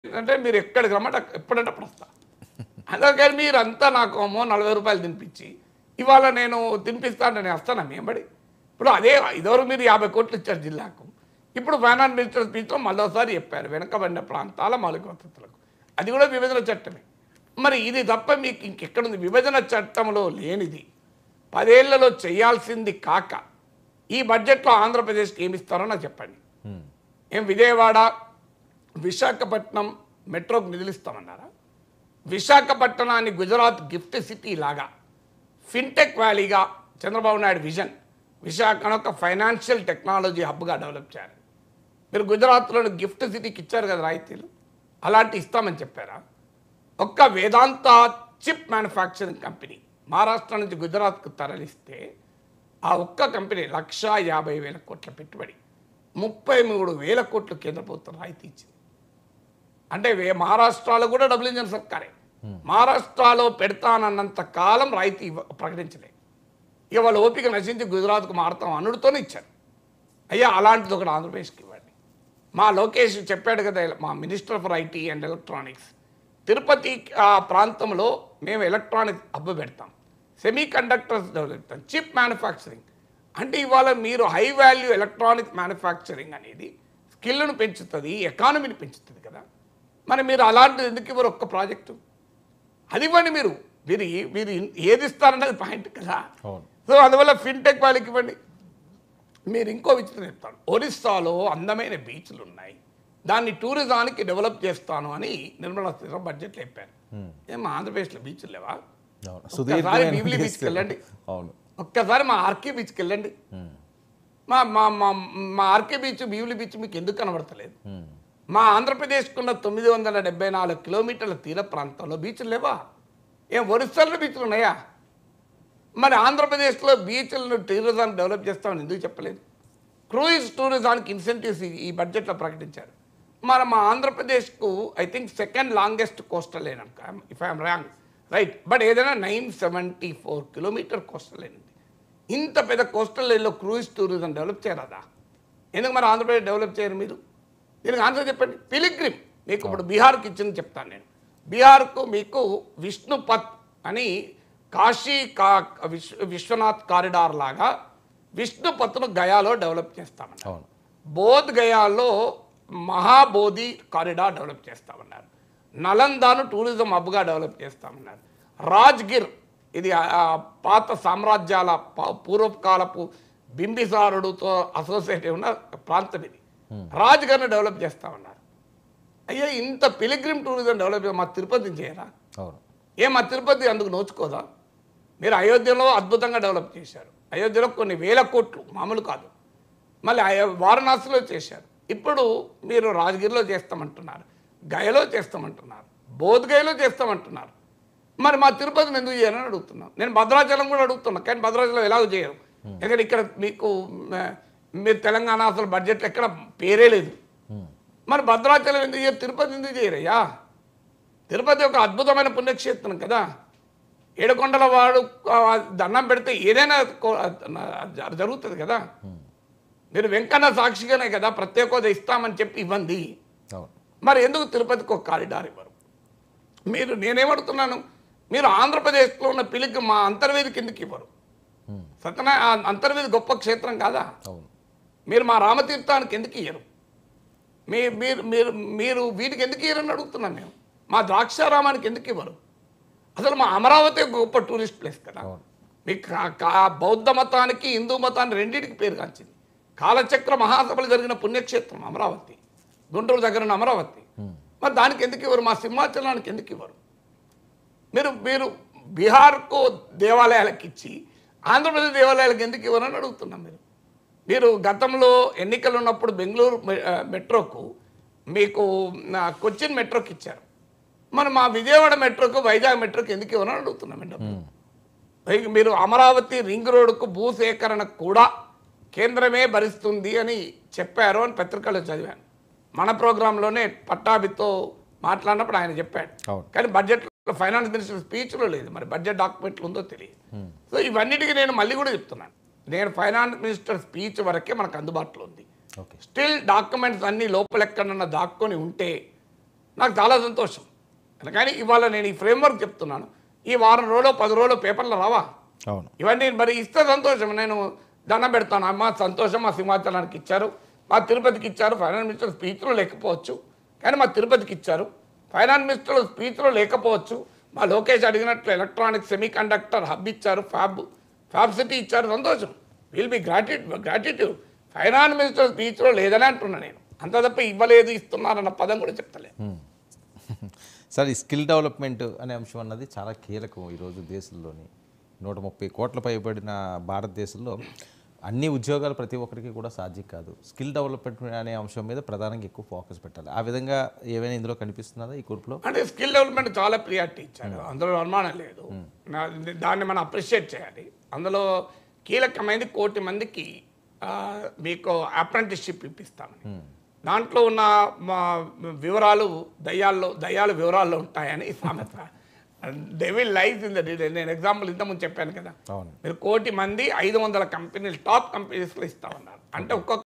అంటే మీరు ఎక్కడికి రమ్మంటే అక్క- ఎప్పుడంటే అప్పుడు వస్తా అందుకని మీరు అంతా నాకు అమ్మో నలభై రూపాయలు తినిపించి ఇవాళ నేను తినిపిస్తాను నేను వస్తాను మేంబడి ఇప్పుడు అదే ఇదివరకు మీరు యాభై కోట్లు ఇచ్చారు జిల్లాకు ఇప్పుడు ఫైనాన్స్ మినిస్టర్ స్పీచ్లో మళ్ళీసారి చెప్పారు వెనకబడిన ప్రాంతాల మౌలిక వసతులకు అది కూడా విభజన చట్టమే మరి ఇది తప్ప మీకు ఇంకెక్కడుంది విభజన చట్టంలో లేనిది పదేళ్లలో చేయాల్సింది కాక ఈ బడ్జెట్లో ఆంధ్రప్రదేశ్కి ఏమి ఇస్తారో నాకు చెప్పండి ఏం విజయవాడ విశాఖపట్నం మెట్రోకి నిధులు ఇస్తామన్నారా విశాఖపట్నాన్ని గుజరాత్ గిఫ్ట్ సిటీ లాగా ఫిన్టెక్ వ్యాలీగా చంద్రబాబు నాయుడు విజన్ విశాఖను ఒక ఫైనాన్షియల్ టెక్నాలజీ హబ్గా డెవలప్ చేయాలి మీరు గుజరాత్లోని గిఫ్ట్ సిటీకి ఇచ్చారు కదా రాయితీలు అలాంటి ఇస్తామని చెప్పారా ఒక్క Vedanta chip manufacturing company Maharashtra నుంచి గుజరాత్కు తరలిస్తే ఆ ఒక్క కంపెనీ లక్షా యాభై వేల కోట్ల పెట్టుబడి ముప్పై మూడు వేల కోట్లు కేంద్ర ప్రభుత్వం రాయితీ ఇచ్చింది అంటే వే- మహారాష్ట్రలో కూడా డబుల్ ఇంజన్ సర్కారే మహారాష్ట్రలో పెడతానన్నంత కాలం రాయితీ ఇవ్వ- ప్రకటించలే ఇక వాళ్ళ ఓపిక నశించి గుజరాత్కు మారుతాం అనుడితోనే ఇచ్చారు అయ్యా అలాంటిది ఒకటి ఆంధ్రప్రదేశ్కి ఇవ్వండి మా లోకేష్ చెప్పాడు కదా మా minister for IT and electronics Tirupati ఆ ప్రాంతంలో మేము ఎలక్ట్రానిక్స్ హబ్బు పెడతాం సెమీ కండక్టర్స్ డెవలప్ చేస్తాం చిప్ మ్యానుఫ్యాక్చరింగ్ అంటే ఇవాళ మీరు హై వాల్యూ ఎలక్ట్రానిక్ మ్యానుఫ్యాక్చరింగ్ అనేది స్కిల్ను పెంచుతుంది ఎకానమీని పెంచుతుంది కదా మరి మీరు అలాంటిది ఎందుకు ఇవ్వరు ఒక్క ప్రాజెక్టు అది ఇవ్వండి మీరు మీరు ఏ- మీరు ఏది ఇస్తారన్నది పాయింట్ కదా అవును సో అందువల్ల ఫిన్టెక్ వాళ్ళకి ఇవ్వండి మీరు ఇంకో విచిత్రం చెప్తాను ఒరిస్సాలో అందమైన బీచ్లు ఉన్నాయి దాన్ని టూరిజానికి డెవలప్ చేస్తాను అని నిర్మలా సీతారామన్ బడ్జెట్లో చెప్పారు ఏం ఆంధ్రప్రదేశ్లో బీచ్లు లేవా అవును ఒక్కసారి సుదీర్ఘమైన బీవ్లీ బీచ్కి బీచ్లు. వెళ్ళండి. అవును ఒక్కసారి మా ఆర్కే బీచ్కి వెళ్ళండి మా మా మా మా ఆర్కే బీచ్ బీవ్లీ బీచ్ మీకు ఎందుకు కనబడతలేదు ఉమ్. మా ఆంధ్రప్రదేశ్కున్న తొమ్మిది వందల డెబ్బై నాలుగు కిలోమీటర్ల తీర ప్రాంతంలో బీచ్లు లేవా ఏం ఒరిస్సాలో బీచ్లు ఉన్నాయా మరి ఆంధ్రప్రదేశ్లో బీచ్లను టూరిజం డెవలప్ చేస్తామని ఎందుకు చెప్పలేదు క్రూయిజ్ టూరిజానికి ఇన్సెంటివ్స్ ఈ- ఈ బడ్జెట్లో ప్రకటించారు మరి మా ఆంధ్రప్రదేశ్కు I think second longest coastal line అనుక if I'm wrong right but ఏదైనా nine seventy four kilometer coastal line ఉంది ఇంత పెద్ద కోస్టల్ లైన్లో క్రూయిజ్ టూరిజం డెవలప్ చేయరాదా ఎందుకు మరి ఆంధ్రప్రదేశ్ డెవలప్ చేయరు మీరు దీనికి ఆన్సర్ చెప్పండి పిలిగ్రిమ్ మీకు ఇప్పుడు బీహార్కి ఇచ్చింది చెప్తాను నేను బీహార్కు మీకు విష్ణుపత్ అని కాశీ కా విశ్వ విశ్వనాథ్ కారిడార్ లాగా విష్ణుపత్ను గయాలో డెవలప్ చేస్తామన్నారు అవును బోధ్ గయాలో మహాబోధి కారిడార్ డెవలప్ చేస్తామన్నారు నలందాను టూరిజం హబ్గా డెవలప్ చేస్తామన్నారు రాజ్గిర్ ఇది ఆ- ఆ పాత సామ్రాజ్యాల ప- పూర్వకాలపు బింబిసారుడుతో అసోసియేట్ ఉన్న ప్రాంతం ఇది రాజ్గర్ని డెవలప్ చేస్తామన్నారు అయ్యా ఇంత పిలిగ్రిమ్ టూరిజం డెవలప్ మా తిరుపతిని చేయరా అవును ఏ మా తిరుపతి అందుకు నోచుకోదా మీరు అయోధ్యలో అద్భుతంగా డెవలప్ చేశారు అయోధ్యలో కొన్ని వేల కోట్లు మామూలు కాదు మళ్ళీ అయో- వారణాసిలో చేశారు ఇప్పుడు మీరు రాజగిరిలో చేస్తామంటున్నారు గయలో చేస్తామంటున్నారు బోధ్ గయలో చేస్తామంటున్నారు మరి మా తిరుపతిని ఎందుకు చేయాలని అడుగుతున్నాను నేను భద్రాచలం కూడా అడుగుతున్నా కానీ భద్రాచలం ఎలాగో చేయరు ఎక్కడ ఇక్కడ మీకు మ, మీరు తెలంగాణ అసలు బడ్జెట్లో ఎక్కడ పేరే లేదు ఉమ్. మరి భద్రాచలం ఎందుకు చేయరు తిరుపతి ఎందుకు చేయరయ్యా తిరుపతి ఒక అద్భుతమైన పుణ్యక్షేత్రం కదా ఏడుకొండల వాడు ఆ, దండం పెడితే ఏదైనా కో- జ- జరుగుతుంది కదా మీరు వెంకన్న సాక్షిగానే కదా ప్రత్యేక హోదా ఇస్తామని చెప్పి ఇవ్వండి అవును మరి ఎందుకు తిరుపతికి ఒక కారిడార్ ఇవ్వరు మీరు నేనేమడుతున్నాను మీరు ఆంధ్రప్రదేశ్లో ఉన్న పిలికి మా అంతర్వేదికి ఎందుకు ఇవ్వరు ఉమ్. సత్యనా ఆ అంతర్వేది గొప్ప క్షేత్రం కాదా అవును మీరు మా రామతీర్థానికి ఎందుకు ఇయ్యరు మీ మీరు మీరు మీరు వీటికి ఎందుకు ఇయ్యరని అడుగుతున్నాం మేము మా ద్రాక్షారామానికి ఎందుకు ఇవ్వరు అసలు మా అమరావతి ఒక గొప్ప టూరిస్ట్ ప్లేస్ కదా అవును. మీ కా- కా- బౌద్ధ మతానికి హిందూ మతానికి రెండింటికి పేరు కాంచింది కాలచక్ర మహాసభలు జరిగిన పుణ్యక్షేత్రం అమరావతి గుంటూరు దగ్గర ఉన్న అమరావతి మరి దానికి ఎందుకు ఇవ్వరు మా సింహాచలానికి ఎందుకు ఇవ్వరు మీరు మీరు బీహార్కు దేవాలయాలకు ఇచ్చి ఆంధ్రప్రదేశ్ దేవాలయాలకు ఎందుకు ఇవ్వరని అడుగుతున్నాం మీరు మీరు గతంలో ఎన్నికలు ఉన్నప్పుడు బెంగళూరు మె- ఆ, మెట్రోకు మీకు ఆ, కొచ్చిన్ మెట్రోకి ఇచ్చారు మరి మా విజయవాడ మెట్రోకు వైజాగ్ మెట్రోకి ఎందుకు ఇవ్వరని అడుగుతున్నాం డబ్బులు పైగా మీరు అమరావతి రింగ్ రోడ్డుకు భూసేకరణ కూడా కేంద్రమే భరిస్తుంది అని చెప్పారు అని పత్రికలో చదివాను మన ప్రోగ్రాంలోనే పట్టాభితో మాట్లాడినప్పుడు ఆయన చెప్పాడు అవును. కానీ బడ్జెట్ ఫైనాన్స్ మినిస్టర్ స్పీచ్లో లేదు మరి బడ్జెట్ డాక్యుమెంట్లు ఉందో తెలియదు సో ఇవన్నిటికీ నేను మళ్ళీ కూడా చెప్తున్నాను నేను ఫైనాన్స్ మినిస్టర్ స్పీచ్ వరకే మనకు అందుబాటులో ఉంది ఓకే స్టిల్ డాక్యుమెంట్స్ అన్ని లోపల ఎక్కడన్నా దాక్కొని ఉంటే నాకు చాలా సంతోషం కానీ ఇవాళ నేను ఈ ఫ్రేమ్వర్క్ చెప్తున్నాను ఈ వారం రోజులు పది రోజులు పేపర్లో రావా అవును ఇవన్నీ మరి ఇస్తే సంతోషం నేను దండం పెడతాను అమ్మ సంతోషం మా సింహాచలానికి ఇచ్చారు మా తిరుపతికి ఇచ్చారు ఫైనాన్స్ మినిస్టర్ స్పీచ్లో లేకపోవచ్చు కానీ మా తిరుపతికి ఇచ్చారు ఫైనాన్స్ మినిస్టర్ స్పీచ్లో లేకపోవచ్చు మా లోకేష్ అడిగినట్లు ఎలక్ట్రానిక్ సెమీ కండక్టర్ హబ్ ఇచ్చారు ఫ్యాబ్ ఫ్యాబ్ సిటీ ఇచ్చారు సంతోషం will be gratitude gratitude finance minister స్పీచ్లో లేదని అంటున్నా నేను అంత తప్ప ఇవ్వలేదు ఇస్తున్నారన్న పదం కూడా చెప్తలేదు సార్ ఈ స్కిల్ డెవలప్మెంట్ అనే అంశం అన్నది చాలా కీలకం ఈరోజు దేశంలోని నూట ముప్పై కోట్ల పైబడిన భారతదేశంలో అన్ని ఉద్యోగాలు ప్రతి ఒక్కరికి కూడా సాధ్యం కాదు స్కిల్ డెవలప్మెంట్ అనే అంశం మీద ప్రధానంగా ఎక్కువ ఫోకస్ పెట్టాలి ఆ విధంగా ఏమైనా ఇందులో కనిపిస్తున్నదా ఈ గ్రూప్లో అంటే స్కిల్ డెవలప్మెంట్ చాలా ప్రియారిటీ ఇచ్చారు అందులో అనుమానం లేదు నా- దాన్ని మనం అప్రిషియేట్ చేయాలి అందులో కీలకమైనది కోటి మందికి ఆ, మీకు అప్రెంటిస్షిప్ ఇప్పిస్తామని దాంట్లో ఉన్న మా వివరాలు దయ్యాల్లో దయ్యాలు వివరాల్లో ఉంటాయని సామెత devil lies in the detail నేను ఎగ్జాంపుల్ ఇంతకుముందు చెప్పాను కదా అవును మీరు కోటి మంది ఐదు వందల కంపెనీలు టాప్ కంపెనీస్లో ఇస్తామన్నారు అంటే ఒక్కొక్క